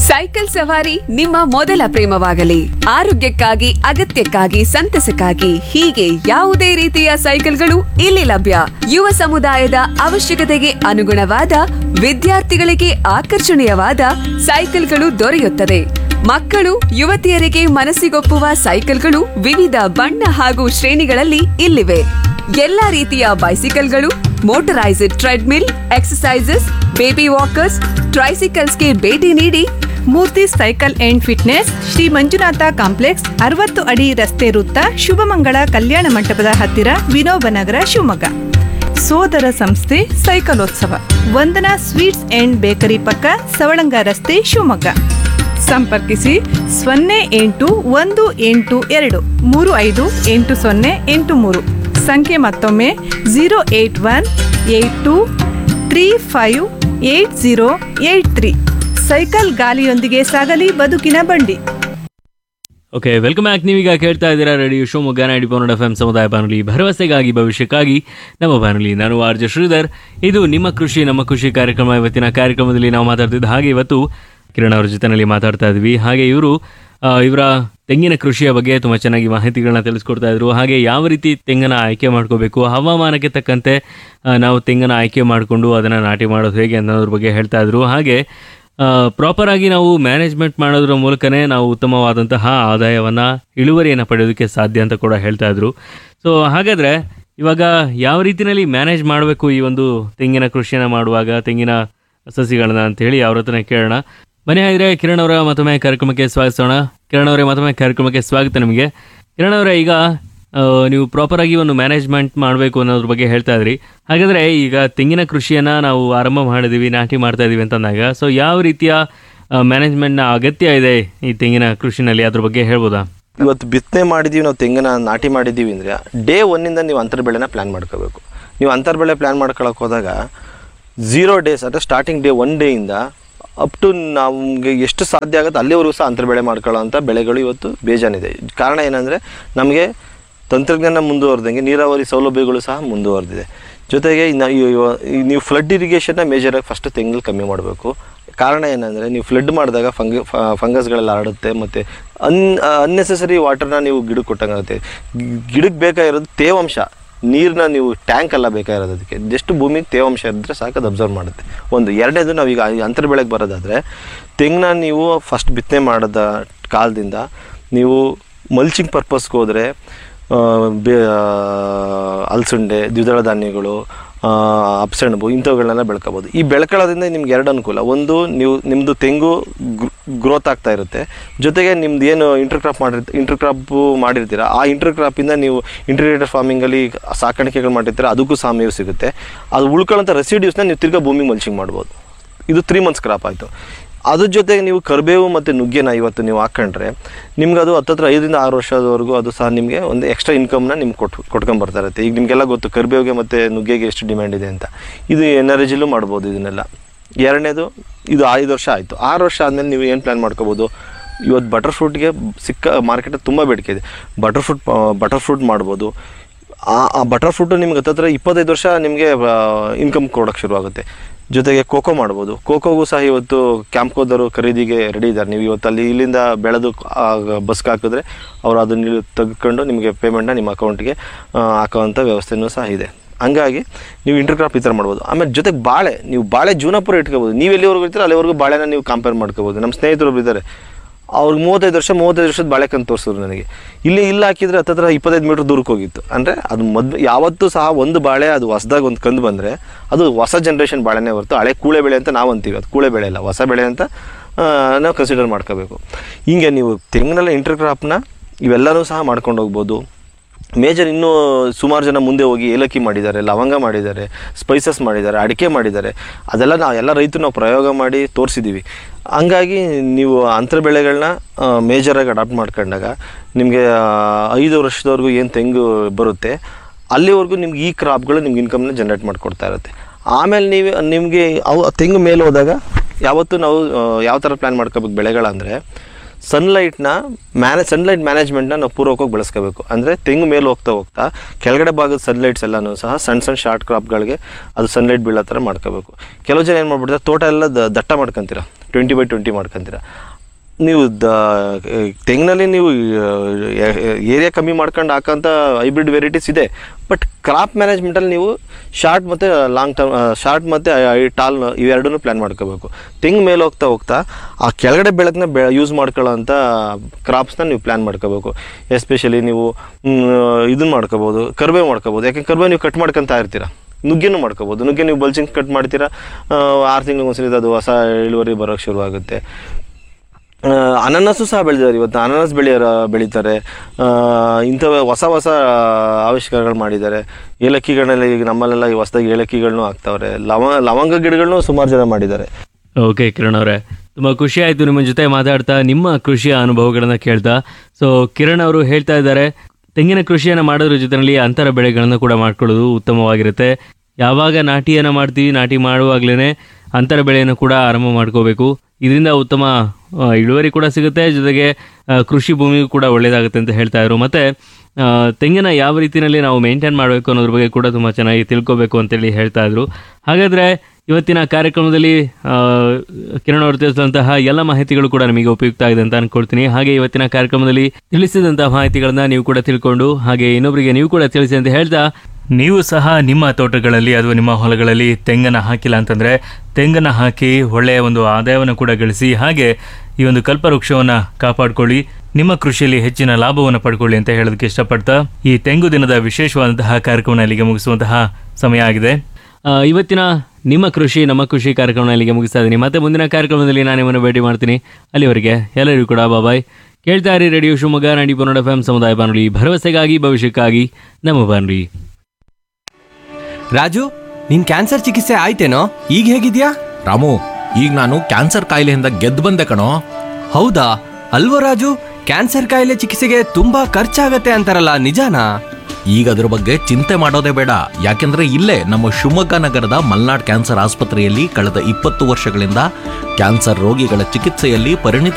cycle ಸವಾರಿ ನಿಮ್ಮ ಮೊದಲ ಪ್ರೇಮವಾಗಲಿ ಆರೋಗ್ಯಕ್ಕಾಗಿ ಅಗತ್ಯಕ್ಕಾಗಿ ಸಂತಸಕ್ಕಾಗಿ ಹೀಗೆ ಯಾವುದೇ ರೀತಿಯ ಸೈಕಲ್ಗಳು ಇಲ್ಲಿ ಲಭ್ಯ ಯುವ ಸಮುದಾಯದ ಅವಶ್ಯಕತೆಗೆ ಅನುಗುಣವಾದ ವಿದ್ಯಾರ್ಥಿಗಳಿಗೆ ಆಕರ್ಷಣೀಯವಾದ ಸೈಕಲ್ಗಳು ದೊರೆಯುತ್ತದೆ ಮಕ್ಕಳು ಯುವತಿಯರಿಗೆ ಮನಸ್ಸಿಗೊಪ್ಪುವ ಸೈಕಲ್ಗಳು ವಿವಿಧ ಬಣ್ಣ ಹಾಗೂ ಶ್ರೇಣಿಗಳಲ್ಲಿ ಇಲ್ಲಿವೆ ಎಲ್ಲಾ ರೀತಿಯ ಬೈಸಿಕಲ್ಗಳು motorised treadmill exercises baby walkers ಟ್ರೈಸಿಕಲ್ಸ್ಗೆ ಭೇಟಿ ನೀಡಿ Murthy cycle and fitness Shri Manjunatha complex ಅರವತ್ತು ಅಡಿ ರಸ್ತೆ ವೃತ್ತ ಶುಭಮಂಗಳ ಕಲ್ಯಾಣ ಮಂಟಪದ ಹತ್ತಿರ ವಿನೋಬ ನಗರ ಶಿವಮೊಗ್ಗ ಸೋದರ ಸಂಸ್ಥೆ ಸೈಕಲೋತ್ಸವ ವಂದನಾ ಸ್ವೀಟ್ಸ್ ಅಂಡ್ ಬೇಕರಿ ಪಕ್ಕ ಸವಳಂಗ ರಸ್ತೆ ಶಿವಮೊಗ್ಗ ಸಂಪರ್ಕಿಸಿ ಸೊನ್ನೆ ಎಂಟು ಒಂದು ಎಂಟು ಎರಡು ಮೂರು ಐದು ಎಂಟು ಸೊನ್ನೆ ಎಂಟು ಮೂರು ಸಂಖ್ಯೆ ಮತ್ತೊಮ್ಮೆ zero eight one eight two three five eight zero eight three cycle ಗಾಲಿಯೊಂದಿಗೆ ಸಾಗಲಿ ಬದುಕಿನ ಬಂಡಿ ಓಕೆ ವೆಲ್ಕಮ್ ಬ್ಯಾಕ್ ನೀವೀಗ ಕೇಳ್ತಾ ಇದ್ದೀರಾ radio Shivamogga ninety point F M ಸಮುದಾಯ ಬಾನುಲಿ ಭರವಸೆಗಾಗಿ ಭವಿಷ್ಯಕ್ಕಾಗಿ ನಮ್ಮ ಬಾನುಲಿ ನಾನು ಆರ್ ಜೆ ಶ್ರೀಧರ್ ಇದು ನಿಮ್ಮ ಕೃಷಿ ನಮ್ಮ ಕೃಷಿ ಕಾರ್ಯಕ್ರಮ ಇವತ್ತಿನ ಕಾರ್ಯಕ್ರಮದಲ್ಲಿ ನಾವು ಮಾತಾಡ್ತಿದ್ದ ಹಾಗೆ ಇವತ್ತು ಕಿರಣ್ ಅವ್ರ ಜೊತೆನಲ್ಲಿ ಮಾತಾಡ್ತಾ ಇದ್ವಿ ಹಾಗೆ ಇವರು ಇವರ ತೆಂಗಿನ ಕೃಷಿಯ ಬಗ್ಗೆ ತುಂಬ ಚೆನ್ನಾಗಿ ಮಾಹಿತಿಗಳನ್ನ ತಿಳಿಸ್ಕೊಡ್ತಾ ಇದ್ರು ಹಾಗೆ ಯಾವ ರೀತಿ ತೆಂಗನ್ನ ಆಯ್ಕೆ ಮಾಡ್ಕೋಬೇಕು ಹವಾಮಾನಕ್ಕೆ ತಕ್ಕಂತೆ ಆ, ನಾವು ತೆಂಗನ್ನ ಆಯ್ಕೆ ಮಾಡಿಕೊಂಡು ಅದನ್ನು ನಾಟಿ ಮಾಡೋದು ಹೇಗೆ ಅನ್ನೋದ್ರ ಬಗ್ಗೆ ಹೇಳ್ತಾ ಇದ್ರು ಹಾಗೆ ಪ್ರಾಪರ್ ಆಗಿ ನಾವು ಮ್ಯಾನೇಜ್ಮೆಂಟ್ ಮಾಡೋದ್ರ ಮೂಲಕನೇ ನಾವು ಉತ್ತಮವಾದಂತಹ ಆದಾಯವನ್ನ ಇಳುವರಿಯನ್ನು ಪಡೆಯೋದಕ್ಕೆ ಸಾಧ್ಯ ಅಂತ ಕೂಡ ಹೇಳ್ತಾ ಇದ್ರು ಸೊ ಹಾಗಾದ್ರೆ ಇವಾಗ ಯಾವ ರೀತಿಯಲ್ಲಿ ಮ್ಯಾನೇಜ್ ಮಾಡಬೇಕು ಈ ಒಂದು ತೆಂಗಿನ ಕೃಷಿಯನ್ನು ಮಾಡುವಾಗ ತೆಂಗಿನ ಸಸಿಗಳನ್ನ ಅಂತ ಹೇಳಿ ಅವ್ರ ಹತ್ರನೇ ಕೇಳೋಣ ಮನೆ ಹಾಗಿದ್ರೆ ಕಿರಣ್ ಅವರ ಮತ್ತೊಮ್ಮೆ ಕಾರ್ಯಕ್ರಮಕ್ಕೆ ಸ್ವಾಗತಿಸೋಣ ಕಿರಣ್ ಅವರೇ ಮತ್ತೊಮ್ಮೆ ಕಾರ್ಯಕ್ರಮಕ್ಕೆ ಸ್ವಾಗತ ನಿಮಗೆ ಕಿರಣ್ ಅವರೇ ಈಗ ಆ, ನೀವು ಪ್ರಾಪರ್ ಆಗಿ ಒಂದು ಮ್ಯಾನೇಜ್ಮೆಂಟ್ ಮಾಡಬೇಕು ಅನ್ನೋದ್ರ ಬಗ್ಗೆ ಹೇಳ್ತಾ ಇದ್ರಿ ಹಾಗಾದ್ರೆ ಈಗ ತೆಂಗಿನ ಕೃಷಿಯನ್ನ ನಾವು ಆರಂಭ ಮಾಡಿದೀವಿ ನಾಟಿ ಮಾಡ್ತಾ ಇದೀವಿ ಅಂತಂದಾಗ ಸೊ ಯಾವ ರೀತಿಯ ಮ್ಯಾನೇಜ್ಮೆಂಟ್ನ ಅಗತ್ಯ ಇದೆ ಈ ತೆಂಗಿನ ಕೃಷಿನಲ್ಲಿ ಅದ್ರ ಬಗ್ಗೆ ಹೇಳ್ಬೋದಾ ಇವತ್ತು ಬಿತ್ತನೆ ಮಾಡಿದೀವಿ ನಾವು ತೆಂಗಿನ ನಾಟಿ ಮಾಡಿದ್ದೀವಿ ಅಂದರೆ ಡೇ ಒನ್ನಿಂದ ನೀವು ಅಂತರ ಬೆಳೆನ ಪ್ಲ್ಯಾನ್ ಮಾಡ್ಕೋಬೇಕು ನೀವು ಅಂತರ ಬೆಳೆ ಪ್ಲ್ಯಾನ್ ಮಾಡ್ಕೊಳಕ್ಕೆ ಹೋದಾಗ ಝೀರೋ ಡೇಸ್ ಅಂದರೆ ಸ್ಟಾರ್ಟಿಂಗ್ ಡೇ ಒನ್ ಡೇಯಿಂದ ಅಪ್ ಟು ನಮಗೆ ಎಷ್ಟು ಸಾಧ್ಯ ಆಗುತ್ತೆ ಅಲ್ಲಿವರೆಗೂ ಸಹ ಅಂತರ ಬೆಳೆ ಮಾಡ್ಕೊಳ್ಳೋ ಅಂಥ ಬೆಳೆಗಳು ಇವತ್ತು ಬೇಜಾನಿದೆ ಕಾರಣ ಏನಂದರೆ ನಮಗೆ ತಂತ್ರಜ್ಞಾನ ಮುಂದುವರೆದಂಗೆ ನೀರಾವರಿ ಸೌಲಭ್ಯಗಳು ಸಹ ಮುಂದುವರೆದಿದೆ ಜೊತೆಗೆ ಇನ್ನು ಇವ- ಇವ- ಈ ನೀವು ಫ್ಲಡ್ ಇರಿಗೇಷನ್ನ ಮೇಜರಾಗಿ ಫಸ್ಟ್ ತೆಂಗಲ್ಲಿ ಕಮ್ಮಿ ಮಾಡಬೇಕು ಕಾರಣ ಏನಂದರೆ ನೀವು ಫ್ಲಡ್ ಮಾಡಿದಾಗ ಫಂಗ ಫಂಗಸ್ಗಳೆಲ್ಲ ಹರಡುತ್ತೆ ಮತ್ತು ಅನ್ ಅನ್ನೆಸೆಸರಿ ವಾಟರ್ನ ನೀವು ಗಿಡಕ್ಕೆ ಕೊಟ್ಟಂಗಾಗುತ್ತೆ ಗಿಡಕ್ಕೆ ಬೇಕಾಗಿರೋದು ತೇವಾಂಶ ನೀರನ್ನ ನೀವು ಟ್ಯಾಂಕ್ ಎಲ್ಲ ಬೇಕಾಗಿರೋದು ಅದಕ್ಕೆ ಜಸ್ಟ್ ಭೂಮಿಗೆ ತೇವಾಂಶ ಇದ್ದರೆ ಸಾಕು ಅದು ಅಬ್ಸರ್ವ್ ಮಾಡುತ್ತೆ ಒಂದು ಎರಡನೇದು ನಾವೀಗ ಅಂತರ ಬೆಳೆಗೆ ಬರೋದಾದರೆ ತೆಂಗನ್ನ ನೀವು ಫಸ್ಟ್ ಬಿತ್ತನೆ ಮಾಡಿದ ಕಾಲದಿಂದ ನೀವು ಮಲ್ಚಿಂಗ್ ಪರ್ಪಸ್ಗೆ ಹೋದರೆ ಬೇ ಅಲಸಂಡೆ ದ್ವಿದಳ ಧಾನ್ಯಗಳು ಆ, ಅಪ್ಸೆಣಬು ಇಂಥವುಗಳನ್ನೆಲ್ಲ ಬೆಳ್ಕೋಬೋದು ಈ ಬೆಳ್ಕೊಳ್ಳೋದ್ರಿಂದ ನಿಮ್ಗೆ ಎರಡು ಅನುಕೂಲ ಒಂದು ನೀವು ನಿಮ್ಮದು ತೆಂಗು ಗ್ರೋತ್ ಆಗ್ತಾ ಇರುತ್ತೆ ಜೊತೆಗೆ ನಿಮ್ದು ಏನು ಇಂಟರ್ ಕ್ರಾಪ್ ಮಾಡಿರ್ತ ಇಂಟರ್ ಕ್ರಾಪ್ ಮಾಡಿರ್ತೀರ ಆ ಇಂಟರ್ ಕ್ರಾಪಿಂದ ನೀವು ಇಂಟಿಗ್ರೇಟೆಡ್ ಫಾರ್ಮಿಂಗಲ್ಲಿ ಸಾಕಾಣಿಕೆಗಳು ಮಾಡಿರ್ತೀರ ಅದಕ್ಕೂ ಸಹ ಮೇವು ಸಿಗುತ್ತೆ ಅದು ಉಳ್ಕೊಳ್ಳೋಂಥ ರೆಸಿಡ್ಯೂಸ್ನ ನೀವು ತಿರ್ಗಾ ಭೂಮಿಗೆ ಮಲ್ಚಿಂಗ್ ಮಾಡ್ಬೋದು ಇದು ತ್ರೀ ಮಂತ್ಸ್ ಕ್ರಾಪ್ ಆಯಿತು ಅದ್ರ ಜೊತೆಗೆ ನೀವು ಕರಿಬೇವು ಮತ್ತು ನುಗ್ಗೆನ ಇವತ್ತು ನೀವು ಹಾಕ್ಕೊಂಡ್ರೆ ನಿಮ್ಗೆ ಅದು ಹತ್ತತ್ರ ಐದರಿಂದ ಆರು ವರ್ಷದವರೆಗೂ ಅದು ಸಹ ನಿಮಗೆ ಒಂದು ಎಕ್ಸ್ಟ್ರಾ ಇನ್ಕಮ್ನ ನಿಮ್ಗೆ ಕೊಟ್ಟು ಕೊಟ್ಕೊಂಬರ್ತಾ ಇರುತ್ತೆ ಈಗ ನಿಮಗೆಲ್ಲ ಗೊತ್ತು ಕರಿಬೇವಿಗೆ ಮತ್ತು ನುಗ್ಗೆಗೆ ಎಷ್ಟು ಡಿಮ್ಯಾಂಡ್ ಇದೆ ಅಂತ ಇದು ಎನರ್ಜಿಲೂ ಮಾಡ್ಬೋದು ಇದನ್ನೆಲ್ಲ ಎರಡನೇದು ಇದು ಐದು ವರ್ಷ ಆಯಿತು ಆರು ವರ್ಷ ಆದಮೇಲೆ ನೀವು ಏನು ಪ್ಲ್ಯಾನ್ ಮಾಡ್ಕೋಬೋದು ಇವತ್ತು ಬಟರ್ ಫ್ರೂಟ್ಗೆ ಸಿಕ್ಕ ಮಾರ್ಕೆಟಲ್ಲಿ ತುಂಬ ಬೇಡಿಕೆ ಇದೆ ಬಟರ್ ಫ್ರೂಟ್ ಬಟರ್ ಫ್ರೂಟ್ ಮಾಡ್ಬೋದು ಆ ಆ ಬಟರ್ ಫ್ರೂಟು ನಿಮ್ಗೆ ಹತ್ತತ್ರ ಇಪ್ಪತ್ತೈದು ವರ್ಷ ನಿಮಗೆ ಇನ್ಕಮ್ ಕೊಡೋಕ್ಕೆ ಶುರುವಾಗುತ್ತೆ ಜೊತೆಗೆ ಕೋಕೋ ಮಾಡ್ಬೋದು ಕೋಕೋಗೂ ಸಹ ಇವತ್ತು ಕ್ಯಾಂಪ್ಕೋದವರು ಖರೀದಿಗೆ ರೆಡಿ ಇದ್ದಾರೆ ನೀವು ಇವತ್ತು ಅಲ್ಲಿ ಇಲ್ಲಿಂದ ಬೆಳೆದು ಬಸ್ಗೆ ಹಾಕಿದ್ರೆ ಅವರು ಅದನ್ನ ತೆಗೆದುಕೊಂಡು ನಿಮಗೆ ಪೇಮೆಂಟ್ನ ನಿಮ್ಮ ಅಕೌಂಟ್ಗೆ ಹಾಕೋವಂಥ ವ್ಯವಸ್ಥೆನೂ ಸಹ ಇದೆ ಹಂಗಾಗಿ ನೀವು ಇಂಟರ್ ಕ್ರಾಪ್ ಈ ಥರ ಮಾಡ್ಬೋದು ಆಮೇಲೆ ಜೊತೆಗೆ ಬಾಳೆ ನೀವು ಬಾಳೆ ಜೀವನ ಪೂರ ಇಟ್ಕೋಬೋದು ನೀವು ಎಲ್ಲಿವರೆಗೂ ಇರ್ತೀರ ಅಲ್ಲಿವರೆಗೂ ಬಾಳೆನ ನೀವು ಕಂಪೇರ್ ಮಾಡ್ಕೋಬೋದು ನಮ್ಮ ಸ್ನೇಹಿತರು ಒಬ್ರು ಇದ್ದಾರೆ ಅವ್ರಿಗೆ ಮೂವತ್ತೈದು ವರ್ಷ ಮೂವತ್ತೈದು ವರ್ಷದ ಬಾಳೆಕಂತ ತೋರಿಸಿದ್ರು ನನಗೆ ಇಲ್ಲಿ ಇಲ್ಲಿ ಹಾಕಿದ್ರೆ ಹತ್ತತ್ರ ಇಪ್ಪತ್ತೈದು ಮೀಟ್ರ್ ದೂರಕ್ಕೆ ಹೋಗಿತ್ತು ಅಂದರೆ ಅದು ಮೊದ್ ಯಾವತ್ತೂ ಸಹ ಒಂದು ಬಾಳೆ ಅದು ಹೊಸದಾಗಿ ಒಂದು ಕಂದು ಬಂದರೆ ಅದು ಹೊಸ ಜನ್ರೇಷನ್ ಬಾಳೆನೇ ಹೊರತು ಹಳೆ ಕೂಳೆ ಬೆಳೆ ಅಂತ ನಾವು ಅಂತೀವಿ ಅದು ಕೂಳೆ ಬೆಳೆ ಅಲ್ಲ ಹೊಸ ಬೆಳೆ ಅಂತ ಆ, ನಾವು ಕನ್ಸಿಡರ್ ಮಾಡ್ಕೋಬೇಕು ಹಿಂಗೆ ನೀವು ತೆಂಗಿನೆಲ್ಲ ಇಂಟರ್ ಕ್ರಾಪ್ನ ಇವೆಲ್ಲನೂ ಸಹ ಮಾಡ್ಕೊಂಡು ಹೋಗ್ಬೋದು ಮೇಜರ್ ಇನ್ನೂ ಸುಮಾರು ಜನ ಮುಂದೆ ಹೋಗಿ ಏಲಕ್ಕಿ ಮಾಡಿದ್ದಾರೆ ಲವಂಗ ಮಾಡಿದ್ದಾರೆ ಸ್ಪೈಸಸ್ ಮಾಡಿದ್ದಾರೆ ಅಡಿಕೆ ಮಾಡಿದ್ದಾರೆ ಅದೆಲ್ಲ ನಾವು ಎಲ್ಲ ರೈತರು ನಾವು ಪ್ರಯೋಗ ಮಾಡಿ ತೋರಿಸಿದ್ದೀವಿ ಹಂಗಾಗಿ ನೀವು ಅಂತರ ಬೆಳೆಗಳನ್ನ ಮೇಜರಾಗಿ ಅಡಾಪ್ಟ್ ಮಾಡ್ಕೊಂಡಾಗ ನಿಮಗೆ ಐದು ವರ್ಷದವರೆಗೂ ಏನು ತೆಂಗು ಬರುತ್ತೆ ಅಲ್ಲಿವರೆಗೂ ನಿಮ್ಗೆ ಈ ಕ್ರಾಪ್ಗಳು ನಿಮ್ಗೆ ಇನ್ಕಮ್ನ ಜನ್ರೇಟ್ ಮಾಡಿಕೊಡ್ತಾ ಇರುತ್ತೆ ಆಮೇಲೆ ನೀವು ನಿಮಗೆ ಅವು ತೆಂಗು ಮೇಲೆ ಹೋದಾಗ ಯಾವತ್ತೂ ನಾವು ಆ, ಯಾವ ಥರ ಪ್ಲ್ಯಾನ್ ಮಾಡ್ಕೋಬೇಕು ಬೆಳೆಗಳಂದರೆ ಸನ್ಲೈಟ್ನ ಮ್ಯಾನೆ ಸನ್ಲೈಟ್ ಮ್ಯಾನೇಜ್ಮೆಂಟ್ನ ನಾವು ಪೂರ್ವಕವಾಗಿ ಬೆಳೆಸ್ಕೋಬೇಕು ಅಂದರೆ ತೆಂಗು ಮೇಲೆ ಹೋಗ್ತಾ ಹೋಗ್ತಾ ಕೆಳಗಡೆ ಭಾಗದ ಸನ್ಲೈಟ್ಸ್ ಎಲ್ಲನೂ ಸಹ ಸಣ್ಣ ಸಣ್ಣ ಶಾರ್ಟ್ ಕ್ರಾಪ್ಗಳಿಗೆ ಅದು ಸನ್ಲೈಟ್ ಬೀಳೋ ಥರ ಮಾಡ್ಕೋಬೇಕು ಕೆಲವು ಜನ ಏನು ಮಾಡ್ಬಿಡ್ತಾರೆ ತೋಟ ಎಲ್ಲ ದ- ದಟ್ಟ ಮಾಡ್ಕೊಂತೀರ ಟ್ವೆಂಟಿ ಬೈ ಟ್ವೆಂಟಿ ಮಾಡ್ಕೊತೀರಾ ನೀವು ದ ತೆಂಗಿನಲ್ಲಿ ನೀವು ಏರಿಯಾ ಕಮ್ಮಿ ಮಾಡ್ಕೊಂಡು ಹಾಕೋಂಥ ಹೈಬ್ರಿಡ್ ವೆರೈಟೀಸ್ ಇದೆ ಬಟ್ ಕ್ರಾಪ್ ಮ್ಯಾನೇಜ್ಮೆಂಟಲ್ಲಿ ನೀವು ಶಾರ್ಟ್ ಮತ್ತು ಲಾಂಗ್ ಟರ್ಮ್ ಶಾರ್ಟ್ ಮತ್ತು ಟಾಲ್ ಇವೆರಡನ್ನೂ ಪ್ಲ್ಯಾನ್ ಮಾಡ್ಕೋಬೇಕು ತೆಂಗು ಮೇಲೆ ಹೋಗ್ತಾ ಹೋಗ್ತಾ ಆ ಕೆಳಗಡೆ ಬೆಳಕನ್ನ ಬೆ ಯೂಸ್ ಮಾಡ್ಕೊಳ್ಳೋ ಅಂಥ ಕ್ರಾಪ್ಸ್ನ ನೀವು ಪ್ಲ್ಯಾನ್ ಮಾಡ್ಕೋಬೇಕು ಎಸ್ಪೆಷಲಿ ನೀವು ಇದನ್ನು ಮಾಡ್ಕೋಬೋದು ಕರ್ಬೇ ಮಾಡ್ಕೋಬೋದು ಯಾಕೆ ಕರ್ಬೇ ನೀವು ಕಟ್ ಮಾಡ್ಕೊತಾ ಇರ್ತೀರ ನುಗ್ಗೆನೂ ಮಾಡ್ಕೋಬೋದು ನುಗ್ಗೆ ನೀವು ಬಲ್ಚಿಂಗ್ ಕಟ್ ಮಾಡ್ತೀರಾ ಆ, ಆರು ತಿಂಗಳಿಗೆ ಒಂದ್ಸಲಿ ಅದು ಹೊಸ ಇಳುವರಿ ಬರೋಕ್ಕೆ ಶುರುವಾಗುತ್ತೆ ಆ, ಅನಾನಸು ಸಹ ಬೆಳೆದಿದ್ದಾರೆ ಇವತ್ತು ಅನಾನಸ್ ಬೆಳೆಯೋರ ಬೆಳೀತಾರೆ ಆ, ಇಂಥವ ಹೊಸ ಹೊಸ ಆವಿಷ್ಕಾರಗಳು ಮಾಡಿದ್ದಾರೆ ಏಲಕ್ಕಿಗಳನ್ನೆಲ್ಲ ಈಗ ನಮ್ಮಲ್ಲೆಲ್ಲ ಈ ಹೊಸದಾಗಿ ಏಲಕ್ಕಿಗಳನ್ನೂ ಹಾಕ್ತಾವ್ರೆ ಲವ ಲವಂಗ ಗಿಡಗಳನ್ನೂ ಸುಮಾರು ಜನ ಮಾಡಿದ್ದಾರೆ ಓಕೆ ಕಿರಣ್ ಅವರೇ ತುಂಬ ಖುಷಿ ಆಯಿತು ನಿಮ್ಮ ಜೊತೆ ಮಾತಾಡ್ತಾ ನಿಮ್ಮ ಕೃಷಿಯ ಅನುಭವಗಳನ್ನು ಕೇಳ್ತಾ ಸೊ ಕಿರಣ್ ಅವರು ಹೇಳ್ತಾ ಇದ್ದಾರೆ ತೆಂಗಿನ ಕೃಷಿಯನ್ನು ಮಾಡೋದ್ರ ಜೊತೆಯಲ್ಲಿ ಅಂತರ ಬೆಳೆಗಳನ್ನು ಕೂಡ ಮಾಡ್ಕೊಳ್ಳೋದು ಉತ್ತಮವಾಗಿರುತ್ತೆ ಯಾವಾಗ ನಾಟಿಯನ್ನು ಮಾಡ್ತೀವಿ ನಾಟಿ ಮಾಡುವಾಗಲೇ ಅಂತರ ಬೆಳೆಯನ್ನು ಕೂಡ ಆರಂಭ ಮಾಡ್ಕೋಬೇಕು ಇದರಿಂದ ಉತ್ತಮ ಆ, ಇಳುವರಿ ಕೂಡ ಸಿಗುತ್ತೆ ಜೊತೆಗೆ ಆ, ಕೃಷಿ ಭೂಮಿಗೂ ಕೂಡ ಒಳ್ಳೆಯದಾಗುತ್ತೆ ಅಂತ ಹೇಳ್ತಾ ಇದ್ರು ಮತ್ತು ತೆಂಗಿನ ಯಾವ ರೀತಿಯಲ್ಲಿ ನಾವು ಮೇಂಟೈನ್ ಮಾಡಬೇಕು ಅನ್ನೋದ್ರ ಬಗ್ಗೆ ಕೂಡ ತುಂಬ ಚೆನ್ನಾಗಿ ತಿಳ್ಕೊಬೇಕು ಅಂತೇಳಿ ಹೇಳ್ತಾ ಇದ್ರು ಹಾಗಾದರೆ ಇವತ್ತಿನ ಕಾರ್ಯಕ್ರಮದಲ್ಲಿ ಆ, ಕಿರಣ್ ಅವರು ತಿಳಿಸಿದಂತಹ ಎಲ್ಲ ಮಾಹಿತಿಗಳು ಕೂಡ ನಮಗೆ ಉಪಯುಕ್ತ ಆಗಿದೆ ಅಂತ ಅನ್ಕೊಳ್ತೀನಿ ಹಾಗೆ ಇವತ್ತಿನ ಕಾರ್ಯಕ್ರಮದಲ್ಲಿ ತಿಳಿಸಿದಂತಹ ಮಾಹಿತಿಗಳನ್ನ ನೀವು ಕೂಡ ತಿಳ್ಕೊಂಡು ಹಾಗೆ ಇನ್ನೊಬ್ಬರಿಗೆ ನೀವು ಕೂಡ ತಿಳಿಸಿ ಅಂತ ಹೇಳ್ತಾ ನೀವು ಸಹ ನಿಮ್ಮ ತೋಟಗಳಲ್ಲಿ ಅಥವಾ ನಿಮ್ಮ ಹೊಲಗಳಲ್ಲಿ ತೆಂಗನ್ನ ಹಾಕಿಲ್ಲ ಅಂತಂದ್ರೆ ತೆಂಗನ್ನ ಹಾಕಿ ಒಳ್ಳೆಯ ಒಂದು ಆದಾಯವನ್ನು ಕೂಡ ಗಳಿಸಿ ಹಾಗೆ ಈ ಒಂದು ಕಲ್ಪವೃಕ್ಷವನ್ನು ಕಾಪಾಡಿಕೊಳ್ಳಿ ನಿಮ್ಮ ಕೃಷಿಯಲ್ಲಿ ಹೆಚ್ಚಿನ ಲಾಭವನ್ನು ಪಡ್ಕೊಳ್ಳಿ ಅಂತ ಹೇಳೋದಕ್ಕೆ ಇಷ್ಟಪಡ್ತಾ ಈ ತೆಂಗು ದಿನದ ವಿಶೇಷವಾದಂತಹ ಕಾರ್ಯಕ್ರಮನ ಇಲ್ಲಿಗೆ ಮುಗಿಸುವಂತಹ ಸಮಯ ಆಗಿದೆ ಆ, ಇವತ್ತಿನ ನಿಮ್ಮ ಕೃಷಿ ನಮ್ಮ ಕೃಷಿ ಕಾರ್ಯಕ್ರಮ ಇಲ್ಲಿಗೆ ಮುಗಿಸ್ತಾ ಇದ್ದೀನಿ ಮತ್ತೆ ಮುಂದಿನ ಕಾರ್ಯಕ್ರಮದಲ್ಲಿ ನಾನು ನಿಮ್ಮನ್ನು ಭೇಟಿ ಮಾಡ್ತೀನಿ ಅಲ್ಲಿವರೆಗೆ ಎಲ್ಲರಿಗೂ ಕೂಡ ಬಾಬಾಯ್ ಕೇಳ್ತಾ ಇರಿ ರೇಡಿಯೋ ಶಿವಮೊಗ್ಗ ನಾಡಿ ಪನ್ನಡ ಎಫ್ ಎಂ ಸಮುದಾಯ ಬಾನುಲಿ ಭರವಸೆಗಾಗಿ ಭವಿಷ್ಯಕ್ಕಾಗಿ ನಮ್ಮ ಬಾನುಲಿ ರಾಜು ನಿನ್ ಕ್ಯಾನ್ಸರ್ ಚಿಕಿತ್ಸೆ ಆಯ್ತೇನೋ ಈಗ ಹೇಗಿದ್ಯಾ ರಾಮು ಈಗ ನಾನು ಕ್ಯಾನ್ಸರ್ ಕಾಯಿಲೆಯಿಂದ ಗೆದ್ದು ಬಂದೆ ಕಣೋ ಹೌದಾ ಅಲ್ವೋ ರಾಜು ಕ್ಯಾನ್ಸರ್ ಕಾಯಿಲೆ ಚಿಕಿತ್ಸೆಗೆ ತುಂಬಾ ಖರ್ಚಾಗತ್ತೆ ಅಂತಾರಲ್ಲ ನಿಜಾನಾ ಈಗ ಅದ್ರ ಬಗ್ಗೆ ಚಿಂತೆ ಮಾಡೋದೇ ಬೇಡ ಯಾಕೆಂದ್ರೆ ಇಲ್ಲೇ ನಮ್ಮ ಶಿವಮೊಗ್ಗ ನಗರದ ಮಲ್ನಾಡ್ ಕ್ಯಾನ್ಸರ್ ಆಸ್ಪತ್ರೆಯಲ್ಲಿ ಕಳೆದ ಇಪ್ಪತ್ತು ವರ್ಷಗಳಿಂದ ಕ್ಯಾನ್ಸರ್ ರೋಗಿಗಳ ಚಿಕಿತ್ಸೆಯಲ್ಲಿ ಪರಿಣಿತಿ